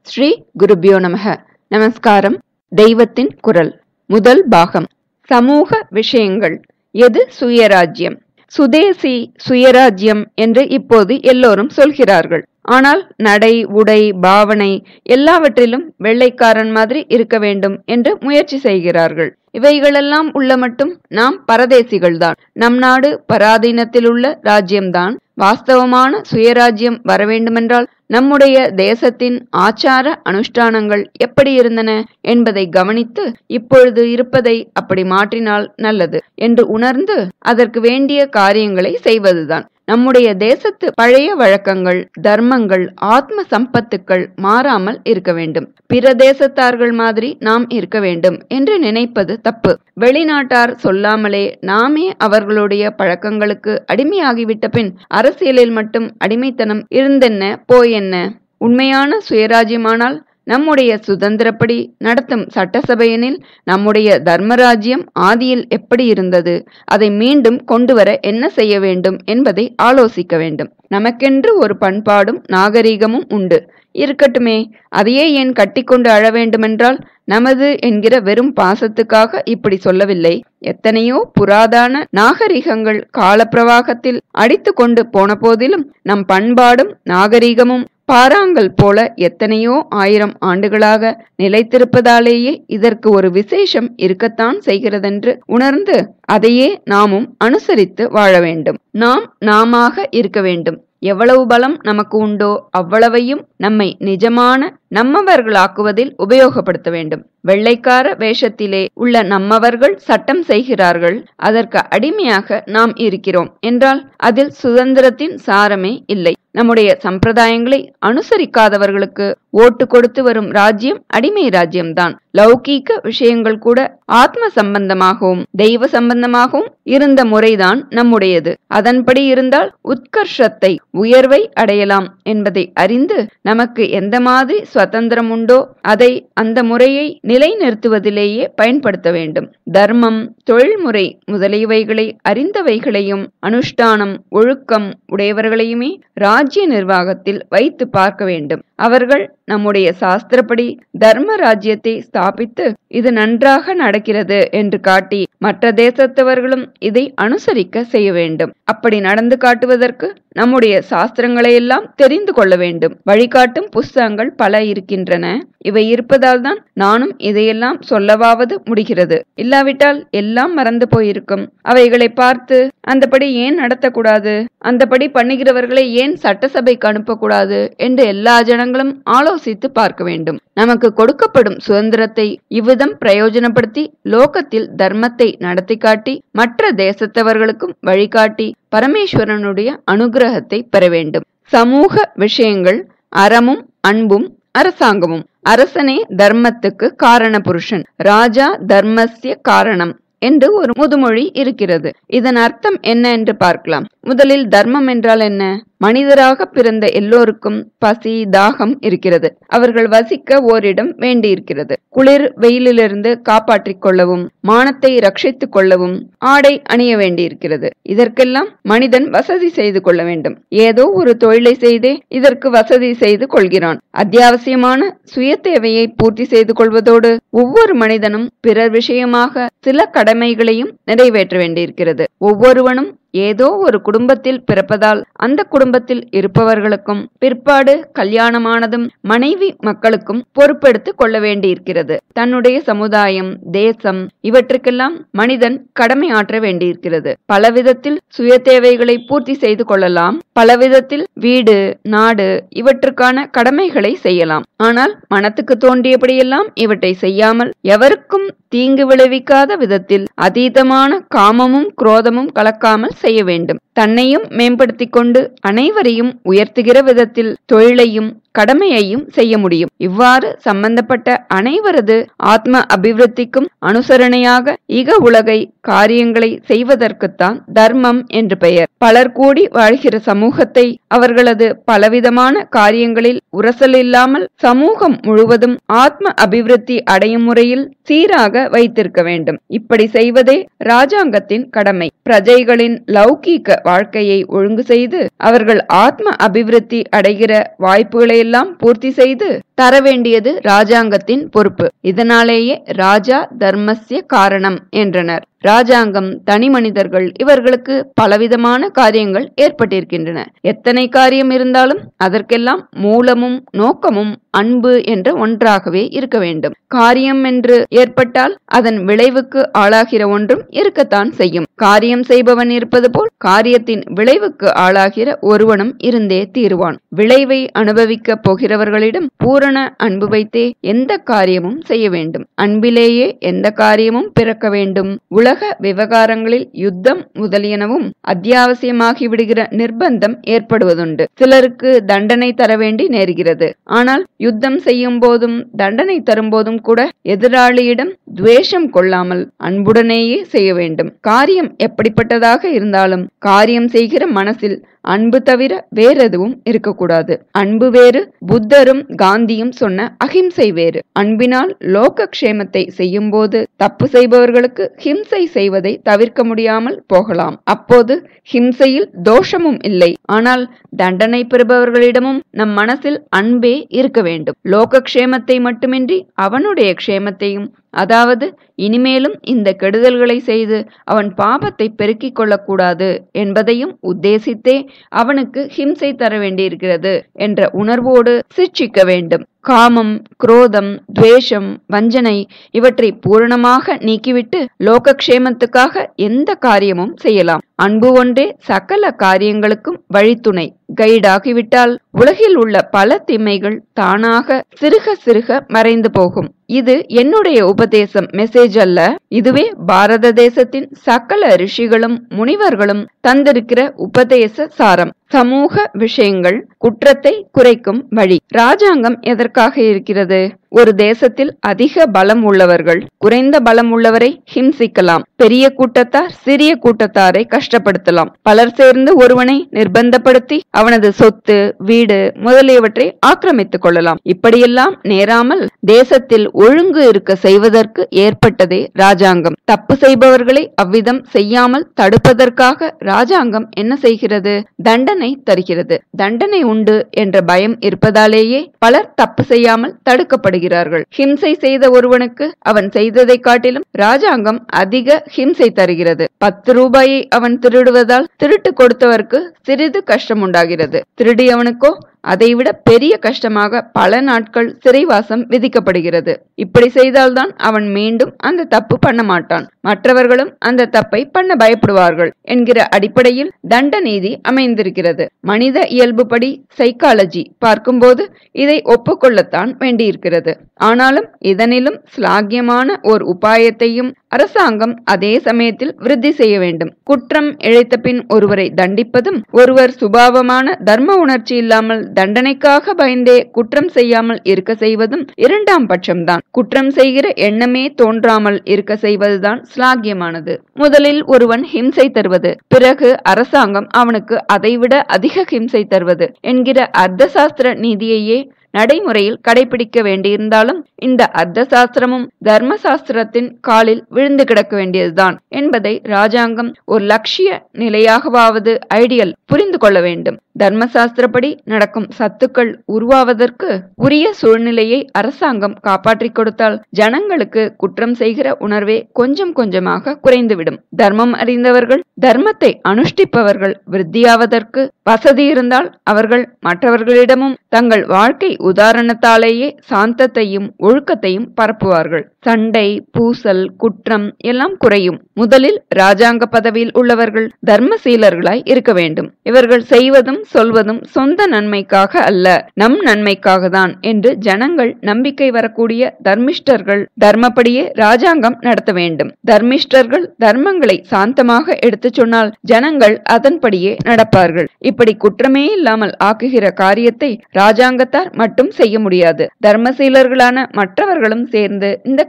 ஸ்ரீ குருபியோ நமக நமஸ்காரம் தெய்வத்தின் குரல் முதல் பாகம் சமூக விஷயங்கள் எது சுயராஜ்யம் சுதேசி சுயராஜ்யம் என்று இப்போது எல்லோரும் சொல்கிறார்கள் ஆனால் நடை உடை பாவனை எல்லாவற்றிலும் வெள்ளைக்காரன் மாதிரி இருக்க வேண்டும் என்று முயற்சி செய்கிறார்கள் இவைகளெல்லாம் உள்ள மட்டும் நாம் பரதேசிகள்தான் நம் நாடு பராதீனத்தில் உள்ள ராஜ்யம்தான் வாஸ்தவமான சுயராஜ்யம் வரவேண்டுமென்றால் நம்முடைய தேசத்தின் ஆச்சார அனுஷ்டானங்கள் எப்படி இருந்தன என்பதை கவனித்து இப்பொழுது இருப்பதை அப்படி மாற்றினால் நல்லது என்று உணர்ந்து அதற்கு வேண்டிய காரியங்களை செய்வதுதான் நம்முடைய தேசத்து பழைய வழக்கங்கள் தர்மங்கள் ஆத்ம சம்பத்துக்கள் மாறாமல் இருக்க வேண்டும் பிற தேசத்தார்கள் மாதிரி நாம் இருக்க வேண்டும் என்று நினைப்பது தப்பு வெளிநாட்டார் சொல்லாமலே நாமே அவர்களுடைய பழக்கங்களுக்கு அடிமையாகிவிட்ட பின் அரசியலில் மட்டும் அடிமைத்தனம் இருந்தென்ன போயென்ன உண்மையான சுயராஜ்யமானால் நம்முடைய சுதந்திரப்படி நடத்தும் சட்டசபையனில் நம்முடைய தர்மராஜ்யம் ஆதியில் எப்படி இருந்தது அதை மீண்டும் கொண்டு வர என்ன செய்ய வேண்டும் என்பதை ஆலோசிக்க வேண்டும் நமக்கென்று ஒரு பண்பாடும் நாகரீகமும் உண்டு இருக்கட்டுமே அதையே ஏன் கட்டிக்கொண்டு அழ வேண்டுமென்றால் நமது என்கிற வெறும் பாசத்துக்காக இப்படி சொல்லவில்லை எத்தனையோ புராதான நாகரிகங்கள் காலப்பிரவாகத்தில் அடித்து கொண்டு போன போதிலும் நம் பண்பாடும் நாகரிகமும் பாறாங்கல் போல எத்தனையோ ஆயிரம் ஆண்டுகளாக நிலைத்திருப்பதாலேயே இதற்கு ஒரு விசேஷம் இருக்கத்தான் செய்கிறதென்று உணர்ந்து அதையே நாமும் அனுசரித்து வாழ வேண்டும் நாம் நாமாக இருக்க வேண்டும் எவ்வளவு பலம் நமக்கு உண்டோ அவ்வளவையும் நம்மை நிஜமான நம்மவர்களாக்குவதில் உபயோகப்படுத்த வேண்டும் வெள்ளைக்கார வேஷத்திலே உள்ள நம்மவர்கள் சட்டம் செய்கிறார்கள் அதற்கு அடிமையாக நாம் இருக்கிறோம் என்றால் அதில் சுதந்திரத்தின் சாரமே இல்லை நம்முடைய சம்பிரதாயங்களை அனுசரிக்காதவர்களுக்கு ஓட்டு கொடுத்து வரும் ராஜ்யம் அடிமை ராஜ்யம்தான் லௌகீக விஷயங்கள் கூட ஆத்ம சம்பந்தமாகவும் தெய்வ சம்பந்தமாகவும் இருந்த முறைதான் நம்முடையது அதன்படி இருந்தால் உத்கர்ஷத்தை உயர்வை அடையலாம் என்பதை அறிந்து நமக்கு எந்த மாதிரி சுதந்திரம் உண்டோ அதை அந்த முறையை நிலைநிறுத்துவதிலேயே பயன்படுத்த வேண்டும் தர்மம் தொழில்முறை முதலியவைகளை அறிந்தவைகளையும் அனுஷ்டானம் ஒழுக்கம் உடையவர்களையுமே ராஜ்ய நிர்வாகத்தில் வைத்து பார்க்க வேண்டும் அவர்கள் நம்முடைய சாஸ்திரப்படி தர்ம ராஜ்யத்தை ஸ்தாபித்து இது நன்றாக நடக்கிறது என்று காட்டி மற்ற தேசத்தவர்களும் இதை அனுசரிக்க செய்ய வேண்டும் அப்படி நடந்து காட்டுவதற்கு நம்முடைய சாஸ்திரங்களை எல்லாம் தெரிந்து கொள்ள வேண்டும் வழிகாட்டும் புஸ்தகங்கள் பல இருக்கின்றன இவை இருப்பதால் தான் நானும் இதையெல்லாம் சொல்லவாவது முடிகிறது இல்லாவிட்டால் எல்லாம் மறந்து போயிருக்கும் அவைகளை பார்த்து அந்தபடி ஏன் நடத்தக்கூடாது அந்தபடி பண்ணுகிறவர்களை ஏன் சட்டசபைக்கு அனுப்பக்கூடாது என்று எல்லா ஜனங்களும் ஆலோசித்து பார்க்க வேண்டும் நமக்கு கொடுக்கப்படும் சுதந்திரத்தை இவ்விதம் பிரயோஜனப்படுத்தி லோகத்தில் தர்மத்தை நடத்தி காட்டி மற்ற தேசத்தவர்களுக்கும் வழிகாட்டி பரமேஸ்வரனுடைய அனுகிரகத்தை பெற வேண்டும் சமூக விஷயங்கள் அறமும் அன்பும் அரசாங்கமும் அரசனே தர்மத்துக்கு காரண புருஷன் ராஜா தர்மஸ்ய காரணம் என்று ஒரு முதுமொழி இருக்கிறது இதன் அர்த்தம் என்ன என்று பார்க்கலாம் முதலில் தர்மம் என்றால் என்ன மனிதராக பிறந்த எல்லோருக்கும் பசி தாகம் இருக்கிறது அவர்கள் வசிக்க ஓரிடம் வேண்டியிருக்கிறது குளிர் வெயிலிலிருந்து காப்பாற்றிக் கொள்ளவும் மானத்தை ரட்சித்துக் கொள்ளவும் ஆடை அணிய வேண்டியிருக்கிறது இதற்கெல்லாம் மனிதன் வசதி செய்து கொள்ள வேண்டும் ஏதோ ஒரு தொழிலை செய்தே இதற்கு வசதி செய்து கொள்கிறான் அத்தியாவசியமான சுய தேவையை பூர்த்தி செய்து கொள்வதோடு ஒவ்வொரு மனிதனும் பிறர் விஷயமாக சில கடமைகளையும் நிறைவேற்ற வேண்டியிருக்கிறது ஒவ்வொருவனும் ஏதோ ஒரு குடும்பத்தில் பிறப்பதால் அந்த குடும்பத்தில் இருப்பவர்களுக்கும் பிற்பாடு கல்யாணமானதும் மனைவி மக்களுக்கும் பொறுப்பெடுத்து கொள்ள வேண்டியிருக்கிறது தன்னுடைய சமுதாயம் தேசம் இவற்றுக்கெல்லாம் மனிதன் கடமை ஆற்ற வேண்டியிருக்கிறது பலவிதத்தில் சுய தேவைகளை பூர்த்தி செய்து கொள்ளலாம் பலவிதத்தில் வீடு நாடு இவற்றுக்கான கடமைகளை செய்யலாம் ஆனால் மனத்துக்கு தோன்றியபடியெல்லாம் இவற்றை செய்யாமல் எவருக்கும் தீங்கு விளைவிக்காத விதத்தில் அதீதமான காமமும் குரோதமும் கலக்காமல் செய்ய வேண்டும் தன்னையும் மேம்படுத்திக் கொண்டு அனைவரையும் உயர்த்துகிற விதத்தில் தொழிலையும் கடமையையும் செய்ய முடியும் இவ்வாறு சம்பந்தப்பட்ட அனைவரது ஆத்ம அபிவிருத்திக்கும் அனுசரணையாக இக உலகை காரியங்களை செய்வதற்குத்தான் தர்மம் என்று பெயர் பலர் கூடி வாழ்கிற சமூகத்தை அவர்களது பலவிதமான காரியங்களில் உரசல் இல்லாமல் சமூகம் முழுவதும் ஆத்ம அபிவிருத்தி அடையும் முறையில் சீராக வைத்திருக்க வேண்டும் இப்படி செய்வதே ராஜாங்கத்தின் கடமை பிரஜைகளின் லௌகீக வாழ்க்கையை ஒழுங்கு செய்து அவர்கள் ஆத்ம அபிவிருத்தி அடைகிற வாய்ப்புகளை எல்லாம் பூர்த்தி செய்து தர வேண்டியது ராஜாங்கத்தின் பொறுப்பு இதனாலேயே ராஜா தர்மஸ்ய காரணம் என்றனர் ராஜாங்கம் தனி மனிதர்கள் இவர்களுக்கு பலவிதமான காரியங்கள் ஏற்பட்டிருக்கின்றன எத்தனை காரியம் இருந்தாலும் அதற்கெல்லாம் மூலமும் நோக்கமும் அன்பு என்ற ஒன்றாகவே இருக்க வேண்டும் காரியம் என்று ஏற்பட்டால் அதன் விளைவுக்கு ஆளாகிற ஒன்றும் இருக்கத்தான் செய்யும் காரியம் செய்பவன் இருப்பது போல் காரியத்தின் விளைவுக்கு ஆளாகிற ஒருவனும் இருந்தே தீருவான் விளைவை அனுபவிக்க போகிறவர்களிடம் பூரண அன்பு வைத்தே எந்த காரியமும் செய்ய வேண்டும் அன்பிலேயே எந்த காரியமும் பிறக்க வேண்டும் உலக விவகாரங்களில் யுத்தம் முதலியனவும் அத்தியாவசியமாகி விடுகிற நிர்பந்தம் ஏற்படுவதுண்டு சிலருக்கு தண்டனை தர வேண்டி நேருகிறது ஆனால் யுத்தம் செய்யும் போதும் தண்டனை தரும்போதும் கூட எதிராளியிடம் துவேஷம் கொள்ளாமல் அன்புடனேயே செய்ய வேண்டும் காரியம் எப்படிப்பட்டதாக இருந்தாலும் காரியம் செய்கிற மனசில் அன்பு தவிர வேறெதுவும் இருக்கக்கூடாது அன்பு வேறு புத்தரும் காந்தியும் சொன்ன அகிம்சை வேறு அன்பினால் லோக க்ஷேமத்தை செய்யும் போது தப்பு செய்பவர்களுக்கு ஹிம்சை செய்வதை தவிர்க்க முடியாமல் போகலாம் அப்போது ஹிம்சையில் தோஷமும் இல்லை ஆனால் தண்டனை பெறுபவர்களிடமும் நம் மனசில் அன்பே இருக்க வேண்டும் லோக க்ஷேமத்தை மட்டுமின்றி அவனுடைய க்ஷேமத்தையும் அதாவது இனிமேலும் இந்த கெடுதல்களை செய்து அவன் பாபத்தை பெருக்கிக் கொள்ளக்கூடாது என்பதையும் உத்தேசித்தே அவனுக்கு ஹிம்சை தர வேண்டியிருக்கிறது என்ற உணர்வோடு சிக்ஷிக்க வேண்டும் காமம் குரோதம் துவேஷம் வஞ்சனை இவற்றை பூரணமாக நீக்கிவிட்டு லோகக்ஷேமத்துக்காக எந்த காரியமும் செய்யலாம் அன்பு ஒன்றே சகல காரியங்களுக்கும் வழித்துணை கைடாகிவிட்டால் உலகில் உள்ள பல தீமைகள் தானாக சிறுக சிறுக மறைந்து போகும் இது என்னுடைய உபதேசம் மெசேஜ் அல்ல இதுவே பாரத தேசத்தின் சகல ரிஷிகளும் முனிவர்களும் தந்திருக்கிற உபதேச சாரம் சமூக விஷயங்கள் குற்றத்தை குறைக்கும் வழி ராஜாங்கம் எதற்காக இருக்கிறது ஒரு தேசத்தில் அதிக பலம் உள்ளவர்கள் குறைந்த பலம் உள்ளவரை ஹிம்சிக்கலாம் பெரிய கூட்டத்தார் சிறிய கூட்டத்தாரை கஷ்டப்படுத்தலாம் பலர் சேர்ந்து ஒருவனை நிர்பந்தப்படுத்தி அவனது சொத்து வீடு முதலியவற்றை ஆக்கிரமித்துக் கொள்ளலாம் இப்படியெல்லாம் நேராமல் தேசத்தில் ஒழுங்கு இருக்க செய்வதற்கு ஏற்பட்டதே ராஜாங்கம் தப்பு செய்பவர்களை அவ்விதம் செய்யாமல் தடுப்பதற்காக ராஜாங்கம் என்ன செய்கிறது தண்டனை தருகிறது தண்டனை உண்டு என்ற பயம் இருப்பதாலேயே பலர் தப்பு செய்யாமல் தடுக்கப்படுகிறார்கள் ஹிம்சை செய்த ஒருவனுக்கு அவன் செய்ததை காட்டிலும் ராஜாங்கம் அதிக ஹிம்சை தருகிறது பத்து ரூபாயை அவன் திருடுவதால் திருட்டு கொடுத்தவருக்கு சிறிது கஷ்டம் உண்டாகிறது திருடியவனுக்கோ அதைவிட பெரிய கஷ்டமாக பல நாட்கள் சிறைவாசம் விதிக்கப்படுகிறது இப்படி செய்தால்தான் அவன் மீண்டும் அந்த தப்பு பண்ண மாட்டான் மற்றவர்களும் அந்த தப்பை பண்ண பயப்படுவார்கள் என்கிற அடிப்படையில் தண்ட நீதி அமைந்திருக்கிறது மனித இயல்புப்படி சைக்காலஜி பார்க்கும்போது இதை ஒப்புக்கொள்ளத்தான் வேண்டியிருக்கிறது ஆனாலும் இதனிலும் ஸ்லாகியமான ஓர் உபாயத்தையும் அரசாங்கம் அதே சமயத்தில் விருத்தி செய்ய வேண்டும் குற்றம் இழைத்த பின் ஒருவரை தண்டிப்பதும் ஒருவர் சுபாவமான தர்ம உணர்ச்சி இல்லாமல் தண்டனைக்காக பயந்தே குற்றம் செய்யாமல் இருக்க செய்வதும் இரண்டாம் பட்சம்தான் குற்றம் செய்கிற எண்ணமே தோன்றாமல் இருக்க செய்வதுதான் ஸ்லாகியமானது முதலில் ஒருவன் ஹிம்சை தருவது பிறகு அரசாங்கம் அவனுக்கு அதைவிட அதிக ஹிம்சை தருவது என்கிற அர்த்தசாஸ்திர நீதியையே நடைமுறையில் கடைபிடிக்க வேண்டியிருந்தாலும் இந்த அர்த்த சாஸ்திரமும் தர்ம சாஸ்திரத்தின் காலில் விழுந்து கிடக்க வேண்டியதுதான் என்பதை ராஜாங்கம் ஒரு லட்சிய நிலையாகவாவது ஐடியல் புரிந்து கொள்ள வேண்டும் தர்ம சாஸ்திரப்படி நடக்கும் சத்துக்கள் உருவாவதற்கு உரிய சூழ்நிலையை அரசாங்கம் காப்பாற்றிக் கொடுத்தால் ஜனங்களுக்கு குற்றம் செய்கிற உணர்வே கொஞ்சம் கொஞ்சமாக குறைந்துவிடும் தர்மம் அறிந்தவர்கள் தர்மத்தை அனுஷ்டிப்பவர்கள் விருத்தியாவதற்கு வசதி இருந்தால் அவர்கள் மற்றவர்களிடமும் தங்கள் வாழ்க்கை உதாரணத்தாலேயே சாந்தத்தையும் ஒழுக்கத்தையும் பரப்புவார்கள் சண்டை பூசல் குற்றம் எல்லாம் குறையும் முதலில் ராஜாங்க பதவியில் உள்ளவர்கள் தர்மசீலர்களாய் இருக்க வேண்டும் இவர்கள் செய்வதும் சொல்வதும் சொந்த நன்மைக்காக அல்ல நம் நன்மைக்காக தான் என்று ஜனங்கள் நம்பிக்கை வரக்கூடிய தர்மிஷ்டர்கள் தர்மப்படியே ராஜாங்கம் நடத்த வேண்டும் தர்மிஷ்டர்கள் தர்மங்களை சாந்தமாக எடுத்துச் சொன்னால் ஜனங்கள் அதன்படியே நடப்பார்கள் இப்படி குற்றமே இல்லாமல் ஆக்குகிற காரியத்தை ராஜாங்கத்தார் மட்டும் செய்ய முடியாது தர்மசீலர்களான மற்றவர்களும் சேர்ந்து இந்த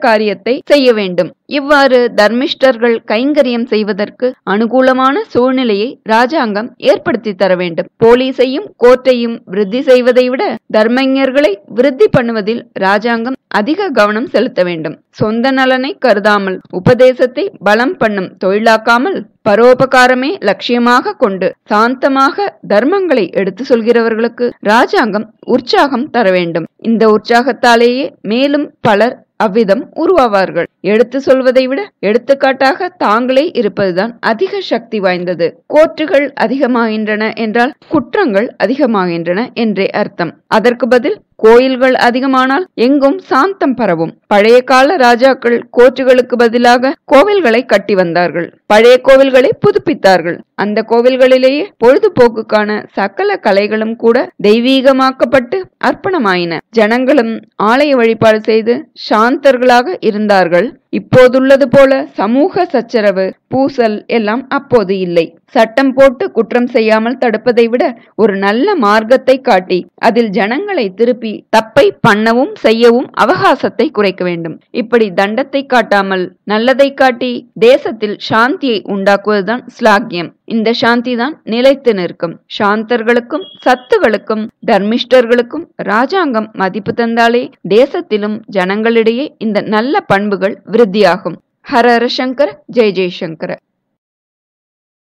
காரியத்தை செய்ய வேண்டும் இவ்வாறு தர்மிஷ்டர்கள் கைங்கரியம் செய்வதற்கு அனுகூலமான சூழ்நிலையை ராஜாங்கம் ஏற்படுத்தி தர வேண்டும் போலீஸையும் கோர்ட்டையும் விருத்தி செய்வதை விட தர்மஞர்களை விருத்தி பண்ணுவதில் ராஜாங்கம் அதிக கவனம் செலுத்த வேண்டும் சொந்த நலனை கருதாமல் உபதேசத்தை பலம் பண்ணும் தொழிலாக்காமல் பரோபகாரமே லட்சியமாக கொண்டு சாந்தமாக தர்மங்களை எடுத்து சொல்கிறவர்களுக்கு ராஜாங்கம் உற்சாகம் தர வேண்டும் இந்த உற்சாகத்தாலேயே மேலும் பலர் அவ்விதம் உருவாவார்கள் எடுத்து சொல்வதை விட எடுத்துக்காட்டாக தாங்களே இருப்பதுதான் அதிக சக்தி வாய்ந்தது கோர்ட்டுகள் அதிகமாகின்றன என்றால் குற்றங்கள் அதிகமாகின்றன என்றே அர்த்தம் அதற்கு பதில் கோயில்கள் அதிகமானால் எங்கும் சாந்தம் பரவும் பழைய கால ராஜாக்கள் கோர்ட்டுகளுக்கு பதிலாக கோவில்களை கட்டி வந்தார்கள் பழைய கோவில்களை புதுப்பித்தார்கள் அந்த கோவில்களிலேயே பொழுதுபோக்குக்கான சகல கலைகளும் கூட தெய்வீகமாக்கப்பட்டு அர்ப்பணமாயின ஜனங்களும் ஆலய வழிபாடு செய்து சாந்தர்களாக இருந்தார்கள் இப்போதுள்ளது போல சமூக சச்சரவு பூசல் எல்லாம் அப்போது இல்லை சட்டம் போட்டு குற்றம் செய்யாமல் தடுப்பதை விட ஒரு நல்ல மார்க்கத்தை காட்டி அதில் ஜனங்களை திருப்பி தப்பை பண்ணவும் செய்யவும் அவகாசத்தை குறைக்க வேண்டும் இப்படி தண்டத்தை காட்டாமல் நல்லதை காட்டி தேசத்தில் சாந்தியை உண்டாக்குவதுதான் ஸ்லாக்கியம் இந்த சாந்தி தான் நிலைத்து நிற்கும் சாந்தர்களுக்கும் சத்துகளுக்கும் தர்மிஷ்டர்களுக்கும் ராஜாங்கம் மதிப்பு தந்தாலே தேசத்திலும் ஜனங்களிடையே இந்த நல்ல பண்புகள் விருத்தியாகும் ஹர ஹர சங்கர ஜெய ஜெயசங்கர